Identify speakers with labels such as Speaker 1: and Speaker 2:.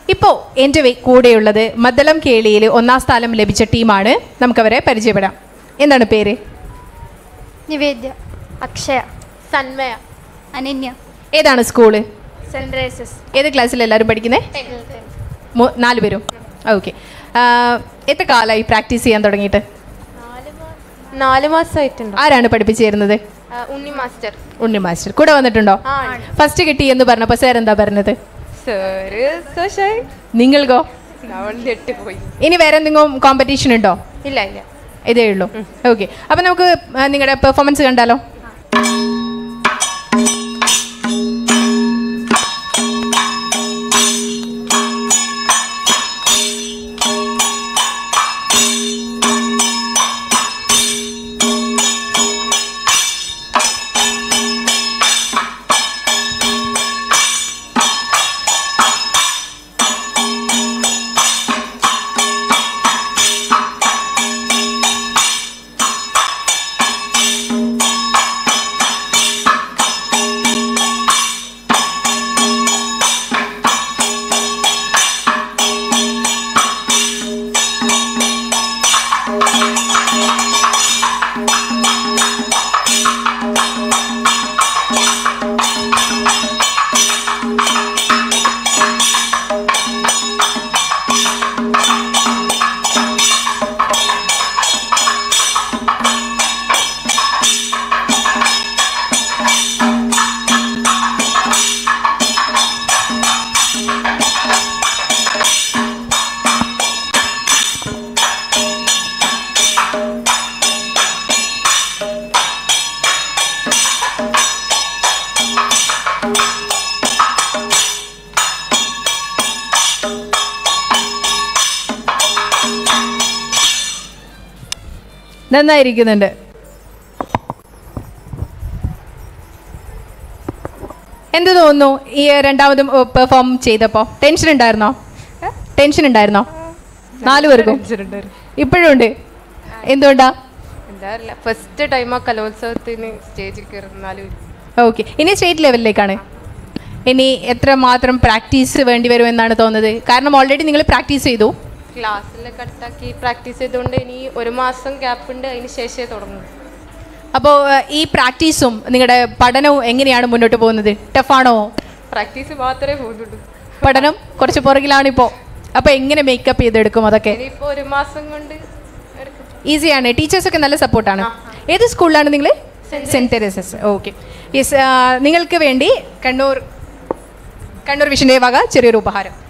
Speaker 1: ഇപ്പോൾ എൻ്റെ വെ- കൂടെയുള്ളത് മദ്ദളം കേളിയിൽ ഒന്നാം സ്ഥാനം ലഭിച്ച ടീമാണ് നമുക്കവരെ പരിചയപ്പെടാം എന്താണ് പേര്
Speaker 2: നിവേദ്യ അക്ഷയ
Speaker 3: സന്മയ
Speaker 2: അനന്യ
Speaker 1: ഏതാണ് സ്കൂള്
Speaker 3: സെൻറ് റേസസ്
Speaker 1: ഏത് ക്ലാസ്സിൽ എല്ലാവരും പഠിക്കുന്നത് നാല് പേരും ഓക്കെ എത്ര കാലമായി പ്രാക്ടീസ് ചെയ്യാൻ തുടങ്ങിയിട്ട്
Speaker 3: നാല് മാസമായിട്ടുണ്ടോ
Speaker 1: ആരാണ് പഠിപ്പിച്ചു തരുന്നത്
Speaker 3: ആ, ഉണ്ണി മാസ്റ്റർ
Speaker 1: ഉണ്ണി മാസ്റ്റർ കൂടെ വന്നിട്ടുണ്ടോ
Speaker 3: ആ
Speaker 1: ഫസ്റ്റ് കിട്ടി എന്ന് പറഞ്ഞപ്പോൾ സാർ എന്താ പറഞ്ഞത്
Speaker 3: സാറ് സോഷായി
Speaker 1: നിങ്ങൾക്കോ
Speaker 3: അവൾ ഞെട്ടിപ്പോയി
Speaker 1: ഇനി വേറെ എന്തെങ്കിലും കോമ്പറ്റീഷൻ ഉണ്ടോ
Speaker 3: ഇല്ല ഇല്ല
Speaker 1: ഇതേ ഉള്ളൂ ഓക്കെ അപ്പം നമുക്ക് ആ, നിങ്ങളുടെ പെർഫോമൻസ് കണ്ടാലോ നന്നായിരിക്കുന്നുണ്ട് എന്ത് തോന്നുന്നു ഈ രണ്ടാമതും പെർഫോം ചെയ്തപ്പോൾ ടെൻഷൻ ഉണ്ടായിരുന്നോ ടെൻഷൻ ഉണ്ടായിരുന്നോ നാലു പേർക്കും ഇപ്പോഴും ഉണ്ട് എന്തുകൊണ്ടാ
Speaker 3: എന്താ അറിയില്ല ഫസ്റ്റ് ടൈം ആ കലോത്സവത്തിന് സ്റ്റേജിൽ കയറുന്നാലും
Speaker 1: ഓക്കെ ഇനി സ്റ്റേറ്റ് ലെവലിലേക്കാണ് ഇനി എത്ര മാത്രം പ്രാക്ടീസ് വേണ്ടി വരുമെന്നാണ് തോന്നുന്നത് കാരണം ഓൾറെഡി നിങ്ങൾ പ്രാക്ടീസ് ചെയ്തു
Speaker 3: ക്ലാസ്സിൽ കട്ടാക്കി പ്രാക്ടീസ് ചെയ്തുകൊണ്ട് ഇനി ഒരു മാസം ഗ്യാപ്പ് ഉണ്ട് അതിന് ശേഷമേ തുടങ്ങും
Speaker 1: അപ്പോൾ ഈ പ്രാക്ടീസും നിങ്ങളുടെ പഠനവും എങ്ങനെയാണ് മുന്നോട്ട് പോകുന്നത് ടഫാണോ
Speaker 3: പ്രാക്ടീസ് മാത്രമേ പോകുന്നുള്ളൂ
Speaker 1: പഠനം കുറച്ച് പുറകിലാണിപ്പോൾ അപ്പോൾ എങ്ങനെ മേക്കപ്പ് ചെയ്തെടുക്കും അതൊക്കെ
Speaker 3: ഇനിയിപ്പോൾ ഒരു മാസം കൊണ്ട് എടുക്കും
Speaker 1: ഈസിയാണ് ടീച്ചേഴ്സൊക്കെ നല്ല സപ്പോർട്ടാണ് ഏത് സ്കൂളിലാണ് നിങ്ങൾ സെൻറ്റ് തെരേസസ് ഓക്കെ യെസ് നിങ്ങൾക്ക് വേണ്ടി കണ്ണൂർ കണ്ണൂർ വിഷൻ്റെ വക ചെറിയൊരു ഉപഹാരം